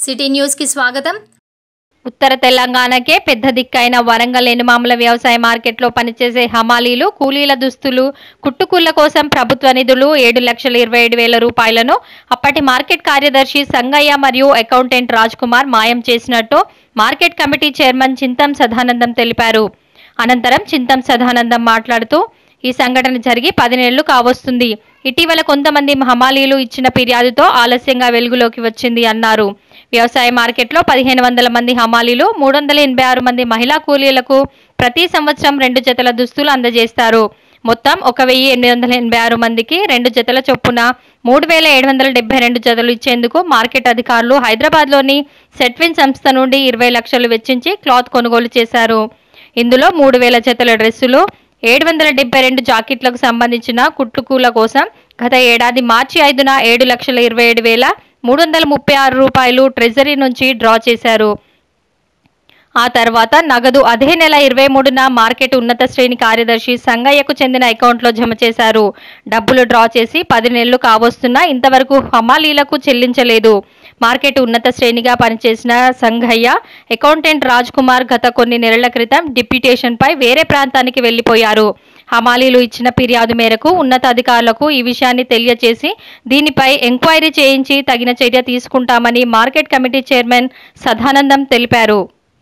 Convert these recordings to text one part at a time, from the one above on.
city news కి స్వాగతం ఉత్తర తెలంగాణకే పెద్ద దిక్కైన వరంగల్ ఎనుమాముల వ్యవసాయ మార్కెట్లో పనిచేసే హమాలీలు కూలీల దుస్తులు కుట్టుకూళ్ల కోసం ప్రభుత్వ నిధులు ఏడు లక్షల ఇరవై ఏడు వేల రూపాయలను అప్పటి మార్కెట్ కార్యదర్శి సంగయ్య మరియు అకౌంటెంట్ రాజ్ కుమార్ మాయం చేసినట్టు market committee chairman Chintam Sadanandam తెలిపారు అనంతరం చింతం సదానందం మాట్లాడుతూ ఈ సంఘటన జరిగి పది నెలలు కావస్తుంది ఇటీవల కొంతమంది హమాలీలు ఇచ్చిన ఫిర్యాదుతో ఆలస్యంగా వెలుగులోకి వచ్చింది అన్నారు వ్యవసాయ మార్కెట్లో పదిహేను వందల మంది హమాలీలు మూడు వందల ఎనభై ఆరు మంది మహిళా కూలీలకు ప్రతి సంవత్సరం రెండు జతల దుస్తులు అందజేస్తారు మొత్తం ఒక వెయ్యి ఎనిమిది వందల ఎనభై ఆరు మందికి రెండు జతల చొప్పున మూడు వేల ఏడు వందల డెబ్బై రెండు జతలు ఇచ్చేందుకు మార్కెట్ అధికారులు హైదరాబాద్లోని సెట్విన్ సంస్థ నుండి ఇరవై లక్షలు వెచ్చించి క్లాత్ కొనుగోలు చేశారు ఇందులో మూడు వేల జతల డ్రెస్సులు ఏడు వందల డెబ్బై రెండు జాకెట్లకు సంబంధించిన కుట్టుకూల కోసం గత ఏడాది మార్చి ఐదున ఏడు లక్షల ఇరవై ఏడు వేల మూడు వందల ముప్పై ఆరు రూపాయలు ట్రెజరీ నుంచి డ్రా చేశారు ఆ తర్వాత నగదు అదే నెల ఇరవై మూడున మార్కెట్ ఉన్నత శ్రేణి కార్యదర్శి సంగయ్యకు చెందిన అకౌంట్లో జమ చేశారు డబ్బులు డ్రా చేసి పది నెలలు కావస్తున్నా ఇంతవరకు హమాలీలకు చెల్లించలేదు మార్కెట్ ఉన్నత శ్రేణిగా పనిచేసిన సంఘయ్య అకౌంటెంట్ రాజ్ కుమార్ గత కొన్ని నెలల క్రితం డిప్యూటేషన్పై వేరే ప్రాంతానికి వెళ్లిపోయారు హమాలీలు ఇచ్చిన ఫిర్యాదు మేరకు ఉన్నతాధికారులకు ఈ విషయాన్ని తెలియచేసి దీనిపై ఎంక్వైరీ చేయించి తగిన చర్య తీసుకుంటామని మార్కెట్ కమిటీ చైర్మన్ సదానందం తెలిపారు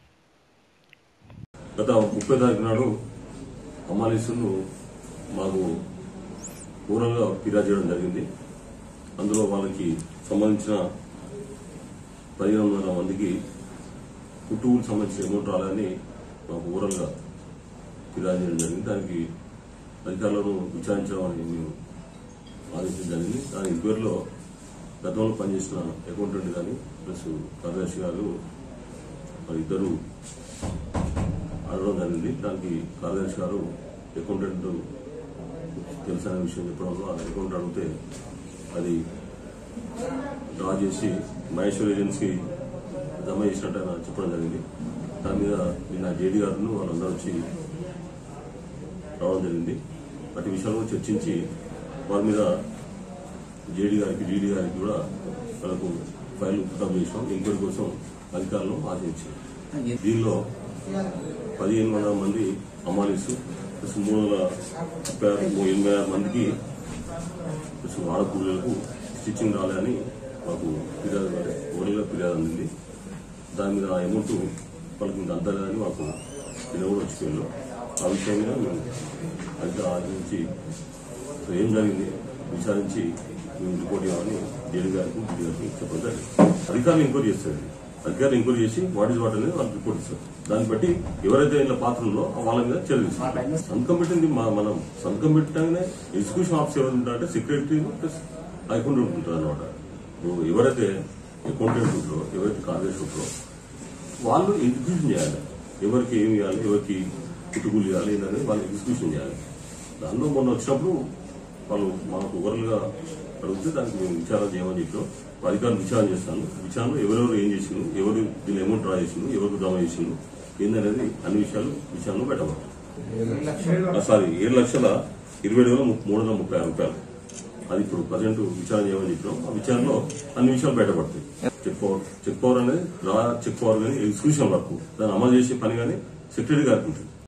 గత ముప్పై తారీఖు నాడు అమ్మాలీసులు మాకు పూర్వంగా ఫిర్యాదు చేయడం జరిగింది అందులో వాళ్ళకి సంబంధించిన పదిహేను వందల మందికి కుటుంబులకు సంబంధించిన అమౌంట్ రాలని మాకు ఊరల్గా ఫిర్యాదు చేయడం జరిగింది దానికి అధికారులను విచారించడం అని మేము ఆదేశించడం జరిగింది దాని ఎంక్వైరీలో గతంలో పనిచేసిన అకౌంటెంట్ కానీ ప్లస్ కార్యదర్శి గారు మరి ఇద్దరు అడగడం జరిగింది దానికి కార్యదర్శి గారు అకౌంటెంట్ తెలుసనే విషయం చెప్పడంలో ఆ అకౌంట్ అడిగితే అది డ్రా చేసి మహేశ్వర్ ఏజెన్సీ జమ చేసినట్టు ఆయన చెప్పడం జరిగింది దాని మీద నిన్న జేడీ గారును వాళ్ళందరూ వచ్చి రావడం జరిగింది వాటి విషయాలను చర్చించి వారి మీద జేడీ గారికి డీడీ గారికి కూడా వాళ్ళకు ఫైల్ పుట్టప్ చేసాం ఎంక్వైరీ కోసం అధికారులను ఆశించాం దీనిలో పదిహేను వందల మంది అమ్మాలీసు ప్లస్ మూడు వందల ముప్పై ఆరు ఎనభై ఆరు మందికి ప్లస్ ఆడకూలీలకు స్టిచ్చింగ్ రాలేదని మాకు ఫిర్యాదు ఓరల్గా ఫిర్యాదు అందింది దాని మీద ఆ అమౌంట్ వాళ్ళకి ఇంకా అందలేదని మాకు నిన్న కూడా వచ్చిపోయారు ఆ విషయం మీద మేము అధికారులు ఆలోచించి అసలు ఏం జరిగింది విచారించి మేము రిపోర్ట్ ఇవ్వాలని జేడీ గారికి డీడీ గారికి చెప్పడం జరిగింది అధికారులు ఎంక్వైరీ చేస్తారు అధికారులు ఎంక్వైరీ చేసి వాట్ ఇస్ వాట్ అనేది వాళ్ళకి రిపోర్ట్ ఇస్తారు దాన్ని బట్టి ఎవరైతే ఇలా పాత్ర ఉందో వాళ్ళ మీద చర్య తీసుకుంటారు సంతకం పెట్టింది మా- మనం సంతకం పెట్టగానే ఎగ్జిక్యూషన్ ఆఫీసర్ ఎవరు ఉంటారంటే సెక్రటరీ ప్లస్ అకౌంటెంట్ ఉంటారు అనమాట ఎవరైతే అకౌంటెంట్ ఉంటారో ఎవరైతే కార్యదర్శి ఉంటారో వాళ్ళు ఎగ్జిక్యూషన్ చేయాలి ఎవరికి ఏమి ఇవ్వాలి ఎవరికి కుటుంబులు ఇవ్వాలి అనేది వాళ్ళు ఎగ్జిక్యూషన్ చేయాలి దానిలో మొన్న వచ్చినప్పుడు వాళ్ళు మాకు ఓవరల్గా అడిగితే దానికి మేము విచారణ చేయమని చెప్పాం అధికారులు విచారణ చేస్తాను విచారణలో ఎవరెవరు ఏం చేసిండు ఎవరు దీని అమౌంట్ డ్రా చేసిండు ఎవరికి జమ చేసిండు ఏందనేది అన్ని విషయాలు విచారణలో పెట్టబడతాం సారీ ఏడు లక్షల ఇరవై ఏడు వేల ము- మూడు వందల ముప్పై ఆరు రూపాయలు అది ఇప్పుడు ప్రజెంట్ విచారణ చేయమని చెప్పినాం ఆ విచారణలో అన్ని విషయాలు బయటపడతాయి చెక్ పవర్ చెక్ పవర్ అనేది రా చెక్ పవర్ కానీ ఎగ్జిక్యూషన్ వరకు దాన్ని అమలు చేసే పని కానీ సెక్రటరీ గారికి ఉంటుంది